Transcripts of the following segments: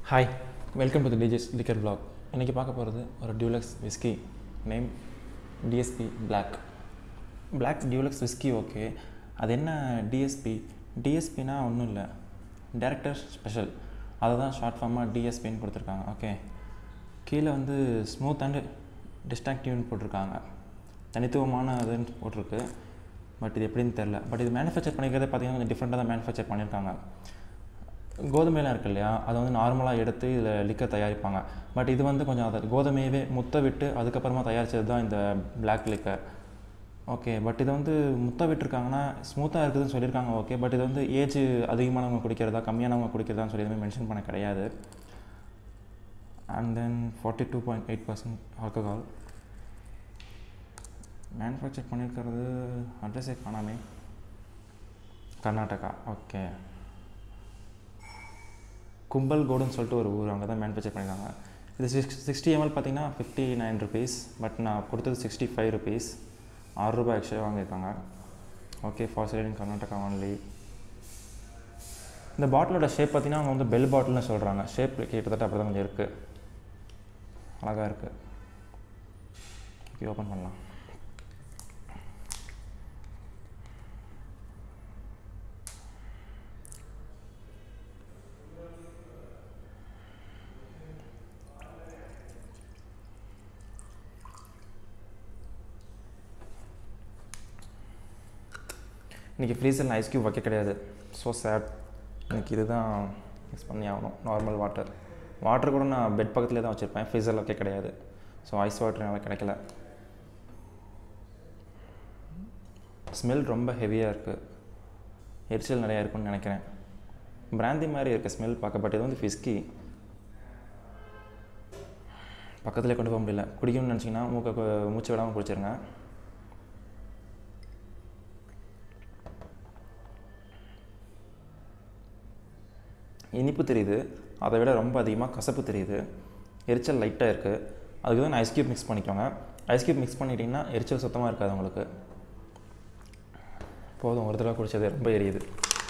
Hi welcome to the டிஜிஸ் liquor vlog இன்றைக்கி பார்க்க போகிறது ஒரு deluxe whisky name DSP Black Black deluxe whisky okay அது என்ன டிஎஸ்பி டிஎஸ்பினா ஒன்றும் இல்லை டேரக்டர் ஸ்பெஷல் அதை தான் ஷார்ட் ஃபார்மாக டிஎஸ்பின்னு கொடுத்துருக்காங்க ஓகே கீழே வந்து ஸ்மூத் அண்டு டிஸ்ட்ராக்டிவ்னு போட்டிருக்காங்க தனித்துவமான இதுன்னு போட்டிருக்கு பட் இது எப்படின்னு தெரில பட் இது மேனுஃபேக்சர் பண்ணிக்கிறதே பார்த்தீங்கன்னா கொஞ்சம் டிஃப்ரெண்ட்டாக தான் மேனுஃபேக்சர் பண்ணியிருக்காங்க கோதுமையெல்லாம் இருக்கு இல்லையா அதை வந்து நார்மலாக எடுத்து இதில் லிக்கர் தயாரிப்பாங்க பட் இது வந்து கொஞ்சம் அதை கோதுமையவே முத்த விட்டு அதுக்கப்புறமா தயாரித்தது தான் இந்த பிளாக் லிக்கர் ஓகே பட் இது வந்து முத்த விட்டுருக்காங்கன்னா ஸ்மூத்தாக இருக்குதுன்னு சொல்லியிருக்காங்க ஓகே பட் இது வந்து ஏஜ் அதிகமானவங்க குடிக்கிறதா கம்மியானவங்க குடிக்கிறதான்னு சொல்லி எதுவுமே மென்ஷன் பண்ண கிடையாது and then forty two point eight percent alcohol manufacture பண்ணியிருக்கிறது அட்ரஸே காணாமே கர்நாடகா ஓகே கும்பல் கோடுன்னு சொல்லிட்டு ஒரு ஊர் அங்கே தான் மேனுஃபேக்சர் பண்ணியிருக்காங்க இது சிக்ஸ் சிக்ஸ்டி எம்எல் பார்த்தீங்கன்னா ஃபிஃப்டி நைன் ருபீஸ் பட் நான் கொடுத்தது சிக்ஸ்டி ஃபைவ் ருபீஸ் ஆறு ரூபாய் எக்ஸ்ட்ரா வாங்கியிருக்காங்க okay for sale in Karnataka only இந்த பாட்டிலோட ஷேப் பார்த்தீங்கன்னா அவங்க வந்து பெல் பாட்டில்னு சொல்கிறாங்க ஷேப் கிட்டத்தட்ட அப்படி தான் கொஞ்சம் இருக்குது அழகாக இருக்குது ஓகே ஓப்பன் பண்ணலாம் இன்றைக்கி ஃப்ரீசரில் ஐஸ் க்யூப் வைக்க கிடையாது ஸோ சேட் எனக்கு இதுதான் மிக்ஸ் பண்ணி ஆகணும் நார்மல் வாட்டர் வாட்டர் கூட நான் பெட் பக்கத்துலேயே தான் வச்சுருப்பேன் ஃப்ரீசரில் வைக்க கிடையாது ஸோ ஐஸ் வாட்டர் எனக்கு கிடைக்கல ஸ்மெல் ரொம்ப ஹெவியாக இருக்குது எரிச்சல் நிறையா இருக்குன்னு நினைக்கிறேன் பிராந்தி மாதிரி இருக்குது ஸ்மெல் பார்க்க பட் இது வந்து ஃபிஸ்கி பக்கத்துலேயே கொண்டு போக முடியல குடிக்கணும்னு நினச்சிங்கன்னா மூக்க மூச்சு விடாமல் குடிச்சிருங்க இனிப்பு தெரியுது அதை விட ரொம்ப அதிகமாக கசப்பு தெரியுது எரிச்சல் லைட்டாக இருக்குது அதுக்கு தான் ஐஸ் க்யூப் மிக்ஸ் பண்ணிக்கோங்க ஐஸ் க்யூப் மிக்ஸ் பண்ணிட்டீங்கன்னா எரிச்சல் சுத்தமாக இருக்காது உங்களுக்கு போதும் ஒரு தடவை குடித்தது ரொம்ப எரியுது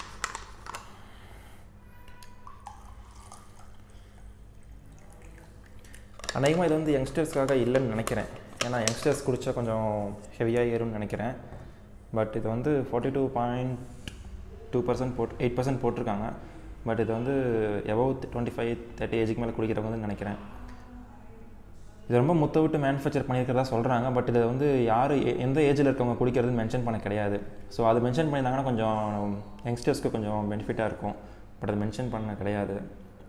அநேகமாக இது வந்து யங்ஸ்டர்ஸ்க்காக இல்லைன்னு நினைக்கிறேன் ஏன்னா யங்ஸ்டர்ஸ் குடித்தா கொஞ்சம் ஹெவியாக ஏறும்னு நினைக்கிறேன் பட் இது வந்து forty two point two percent போட் எயிட் பர்சன்ட் போட்டிருக்காங்க பட் இது வந்து எபவ் டுவெண்ட்டி ஃபைவ் தேர்ட்டி ஏஜுக்கு மேலே குடிக்கிறவங்க நினைக்கிறேன் இது ரொம்ப முத்த விட்டு மேனுஃபேக்சர் பண்ணியிருக்கிறதா சொல்கிறாங்க பட் இதை வந்து யார் எந்த ஏஜில் இருக்கவங்க குடிக்கிறதுன்னு மென்ஷன் பண்ண கிடையாது ஸோ அது மென்ஷன் பண்ணியிருந்தாங்கன்னா கொஞ்சம் யங்ஸ்டர்ஸ்க்கு கொஞ்சம் பெனிஃபிட்டாக இருக்கும் பட் அது மென்ஷன் பண்ண கிடையாது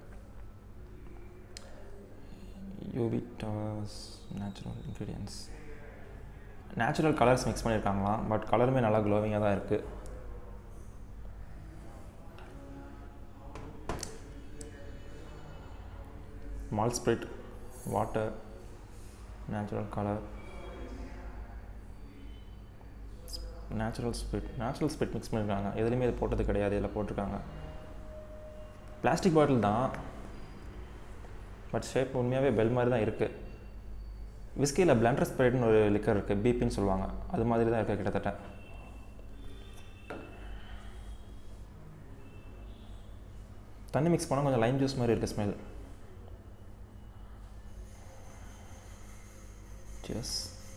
யூபிட்டாஸ் natural ingredients natural colours mix பண்ணியிருக்காங்களாம் பட் கலருமே நல்லா க்ளோவிங்காக தான் இருக்குது malt spirit water natural colour natural spirit natural spirit mix பண்ணியிருக்காங்க எதுலேயுமே இது போட்டது கிடையாது இதில் போட்டிருக்காங்க பிளாஸ்டிக் பாட்டில் தான் பட் ஷேப் உண்மையாகவே பெல் மாதிரி தான் இருக்குது விஸ்கியில் பிளண்டர் ஸ்ப்ரைட்னு ஒரு லிக்கர் இருக்குது பிபின்னு சொல்லுவாங்க அது மாதிரி தான் இருக்குது கிட்டத்தட்ட தண்ணி மிக்ஸ் பண்ணால் கொஞ்சம் லைம் ஜூஸ் மாதிரி இருக்குது ஸ்மெல் Cheers.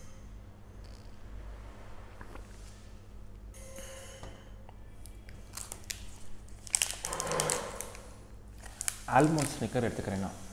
ஆல்மண்ட் ஸ்னிக்கர் எடுத்துக்கிறேன் நான்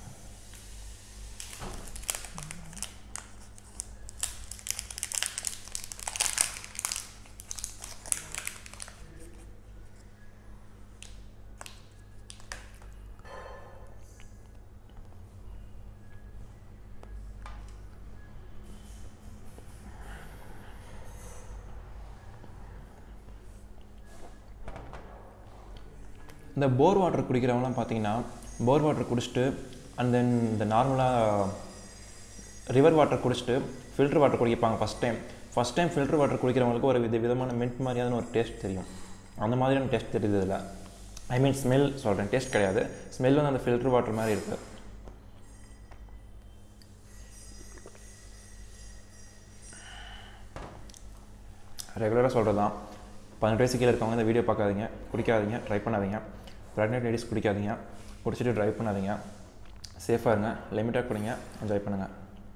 இந்த போர் வாட்டர் குடிக்கிறவங்களாம் பார்த்தீங்கன்னா போர் வாட்டர் குடிச்சிட்டு அண்ட் தென் இந்த நார்மலாக ரிவர் வாட்டர் குடிச்சிட்டு ஃபில்டர் வாட்டர் குடிப்பாங்க first time first time filter water குடிக்கிறவங்களுக்கு ஒரு வித விதமான மின்ட் மாதிரியான ஒரு டேஸ்ட் தெரியும் அந்த மாதிரியான டேஸ்ட் தெரியுது இதில் ஐ மீன் ஸ்மெல் சொல்கிறேன் டேஸ்ட் கிடையாது ஸ்மெல் வந்து அந்த ஃபில்டர் வாட்டர் மாதிரி இருக்குது ரெகுலராக சொல்கிறது தான் பதினெட்டு வயசு கீழே இருக்கவங்க இந்த வீடியோ பார்க்காதீங்க குடிக்காதீங்க ட்ரை பண்ணாதீங்க ப்ரெக்னென்ட் லேடிஸ் குடிக்காதீங்க குடிச்சிட்டு ட்ரை பண்ணாதீங்க சேஃபாக இருங்க லிமிட்டாக குடிங்க என்ஜாய் பண்ணுங்கள்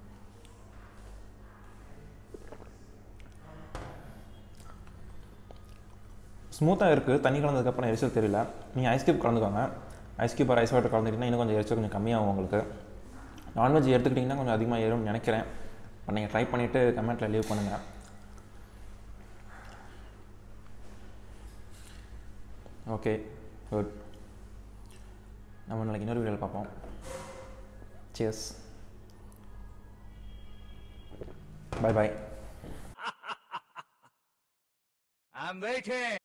ஸ்மூத்தாக இருக்குது தண்ணி கலந்ததுக்கப்புறம் எரிச்சல் தெரியல நீங்கள் ஐஸ் கியூப் கலந்துக்கோங்க ஐஸ் கியூப் ஐஸ் வாட்டர் கலந்துக்கிட்டிங்கன்னா இன்னும் கொஞ்சம் எரிச்சல் கொஞ்சம் கம்மியாகும் உங்களுக்கு நான்வெஜ் எடுத்துக்கிட்டிங்கன்னா கொஞ்சம் அதிகமாக ஏறும்னு நினைக்கிறேன் இப்போ நீங்கள் ட்ரை பண்ணிவிட்டு கமெண்ட்டில் லீவ் பண்ணுங்கள் ஓகே குட் நம்ம நாளைக்கு இன்னொரு வீடியோவில் பார்ப்போம் cheers bye bye I'm waiting.